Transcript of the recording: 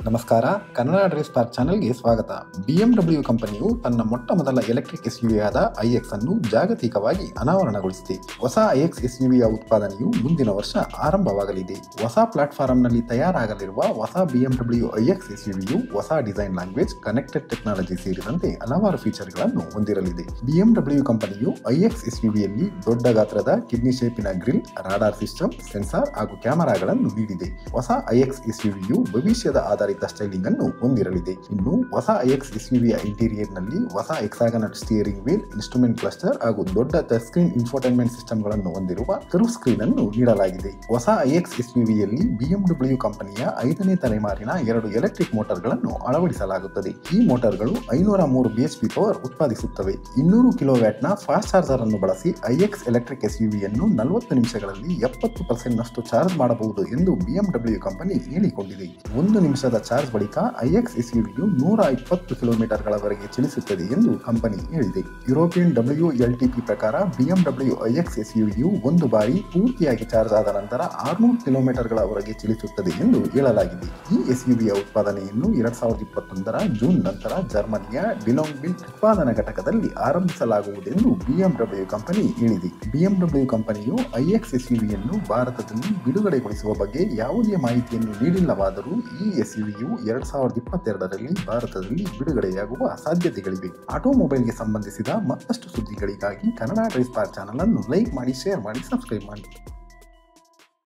ನಮಸ್ಕಾರ Kannada drive spark ಚಾನೆಲ್ಗೆ ಸ್ವಾಗತ ಬಿಎಂಡಬ್ಲ್ಯೂ ಕಂಪನಿಯು ತನ್ನ ಮೊಟ್ಟ ಮೊದಲ ಎಲೆಕ್ಟ್ರಿಕ್ ಎಸ್ಯುವಿಯಾದ ಐಎಕ್ಸ್ ಅನ್ನು ಜಾಗತಿಕವಾಗಿ ಅನಾವರಣಗೊಳಿಸಿದೆ ಹೊಸ ಐಎಕ್ಸ್ ಎಸ್ಯುವಿಯ ಉತ್ಪಾದನೆಯು ಮುಂದಿನ ವರ್ಷ ಆರಂಭವಾಗಲಿದೆ ಹೊಸ ಪ್ಲಾಟ್ಫಾರ್ಮ್ನಲ್ಲಿ ತಯಾರಾಗಲಿರುವ ಹೊಸ ಬಿಎಂಡಬ್ಲ್ಯೂ ಐಎಕ್ಸ್ ಎಸ್ಯುವಿಯು ಹೊಸ ಡಿಸೈನ್ ಲ್ಯಾಂಗ್ವೇಜ್ ಕನೆಕ್ಟೆಡ್ ಟೆಕ್ನಾಲಜಿ ಸೇರಿದಂತೆ ಹಲವಾರು ಫೀಚರ್ಗಳನ್ನು ಹೊಂದಿರಲಿದೆ ಬಿಎಂಡಬ್ಲ್ಯೂ ಕಂಪನಿಯು ಐಎಕ್ಸ್ ಎಸ್ಯುವಿಯಲ್ಲಿ ದೊಡ್ಡ ಗಾತ್ರದ ಕಿಡ್ನಿ ಶೇಪಿನ ಗ್ರಿಲ್ ರಾಡಾರ್ ಸಿಸ್ಟಮ್ ಸೆನ್ಸಾರ್ ಹಾಗೂ ಕ್ಯಾಮೆರಾಗಳನ್ನು ನೀಡಿದೆ ಹೊಸ ಐಎಕ್ಸ್ ಎಸ್ಯುವಿಯು ಭವಿಷ್ಯದ ಆಧಾರಿತ ಸ್ಟೈಲಿಂಗ್ ಅನ್ನು ಹೊಂದಿರಲಿದೆ ಇನ್ನು ಹೊಸ ಐಎಕ್ಸ್ ಎಸ್ಯುವಿಯ ಇಂಟೀರಿಯರ್ ನಲ್ಲಿ ಹೊಸ hexagonal steering wheel instrument cluster ಹಾಗೂ ದೊಡ್ಡ ಟಚ್ ಸ್ಕ್ರೀನ್ ಇನ್ಫೋಟೈನ್ಮೆಂಟ್ ಸಿಸ್ಟಮ್ ಗಳನ್ನು ಹೊಂದಿರುವ ಕರ್ವ್ ಸ್ಕ್ರೀನ್ ಅನ್ನು ನೀಡಲಾಗಿದೆ ಹೊಸ ಐಎಕ್ಸ್ ಎಸ್ಯುವಿಯಲ್ಲಿ ಬಿಎಂಡಬ್ಲ್ಯೂ ಕಂಪನಿಯ ಐದನೇ ತಲೆಮಾರಿನ ಎರಡು ಎಲೆಕ್ಟ್ರಿಕ್ ಮೋಟಾರ್ಗಳನ್ನು ಅಳವಡಿಸಲಾಗುತ್ತದೆ ಈ ಮೋಟಾರ್ಗಳು ಐನೂರ ಮೂರು ಬಿಎಚ್ಪಿ ಪವರ್ ಉತ್ಪಾದಿಸುತ್ತವೆ ಇನ್ನೂರು ಕಿಲೋವ್ಯಾಟ್ ನ ಫಾಸ್ಟ್ ಚಾರ್ಜರ್ ಅನ್ನು ಬಳಸಿ ಐಎಕ್ಸ್ ಎಲೆಕ್ಟ್ರಿಕ್ ಎಸ್ಯುವಿಯನ್ನು ನಲವತ್ತು ನಿಮಿಷಗಳಲ್ಲಿ ಎಪ್ಪತ್ತು ಪರ್ಸೆಂಟ್ ನಷ್ಟು ಚಾರ್ಜ್ ಮಾಡಬಹುದು ಎಂದು ಬಿಎಂಡಬ್ಲ್ಯೂ ಕಂಪನಿ ಹೇಳಿಕೊಂಡಿದೆ ಒಂದು ನಿಮಿಷದ ಚಾರ್ಜ್ ಬಳಿಕ ಐಎಕ್ಸ್ ಎಸ್ಯುವಿಯು ನೂರ ಇಪ್ಪತ್ತು ಕಿಲೋಮೀಟರ್ಗಳವರೆಗೆ ಚಲಿಸುತ್ತದೆ ಎಂದು ಕಂಪನಿ ಹೇಳಿದೆ ಯುರೋಪಿಯನ್ ಡಬ್ಲ್ಯೂ ಎಲ್ಟಿಪಿ ಪ್ರಕಾರ ಬಿಎಂಡಬ್ಲ್ಯೂ ಐಎಕ್ಸ್ ಎಸ್ಯುವಿಯು ಒಂದು ಬಾರಿ ಪೂರ್ತಿಯಾಗಿ ಚಾರ್ಜ್ ಆದ ನಂತರ ಆರುನೂರು ಕಿಲೋಮೀಟರ್ಗಳವರೆಗೆ ಚಲಿಸುತ್ತದೆ ಎಂದು ಹೇಳಲಾಗಿದೆ ಈ ಎಸ್ಯುವಿಯ ಉತ್ಪಾದನೆಯನ್ನು ಎರಡ್ ಸಾವಿರದ ಇಪ್ಪತ್ತೊಂದರ ಜೂನ್ ನಂತರ ಜರ್ಮನಿಯ ಡಿಲೋಂಗ್ಬಿಲ್ ಉತ್ಪಾದನಾ ಘಟಕದಲ್ಲಿ ಆರಂಭಿಸಲಾಗುವುದೆಂದು ಬಿಎಂಡಬ್ಲ್ಯೂ ಕಂಪನಿ ಹೇಳಿದೆ ಬಿಎಂಡಬ್ಲ್ಯೂ ಕಂಪನಿಯು ಐಎಕ್ಸ್ ಎಸ್ಯುವಿಯನ್ನು ಭಾರತದಲ್ಲಿ ಬಿಡುಗಡೆಗೊಳಿಸುವ ಬಗ್ಗೆ ಯಾವುದೇ ಮಾಹಿತಿಯನ್ನು ನೀಡಿಲ್ಲವಾದರೂ ಈ ಎಸ್ಯುವಿಯು ಎರಡ್ ಸಾವಿರದ ಇಪ್ಪತ್ತೆರಡರಲ್ಲಿ ಭಾರತದಲ್ಲಿ ಬಿಡುಗಡೆಯಾಗುವ ಸಾಧ್ಯತೆಗಳಿವೆ ಆಟೋಮೊಬೈಲ್ಗೆ ಸಂಬಂಧಿಸಿದ ಮತ್ತಷ್ಟು ಸುದ್ದಿಗಳಿಗಾಗಿ ಕನ್ನಡ ಡ್ರೈವ್ ಸ್ಟಾರ್ ಚಾನಲ್ ಅನ್ನು ಲೈಕ್ ಮಾಡಿ ಶೇರ್ ಮಾಡಿ ಸಬ್ಸ್ಕ್ರೈಬ್ ಮಾಡಿ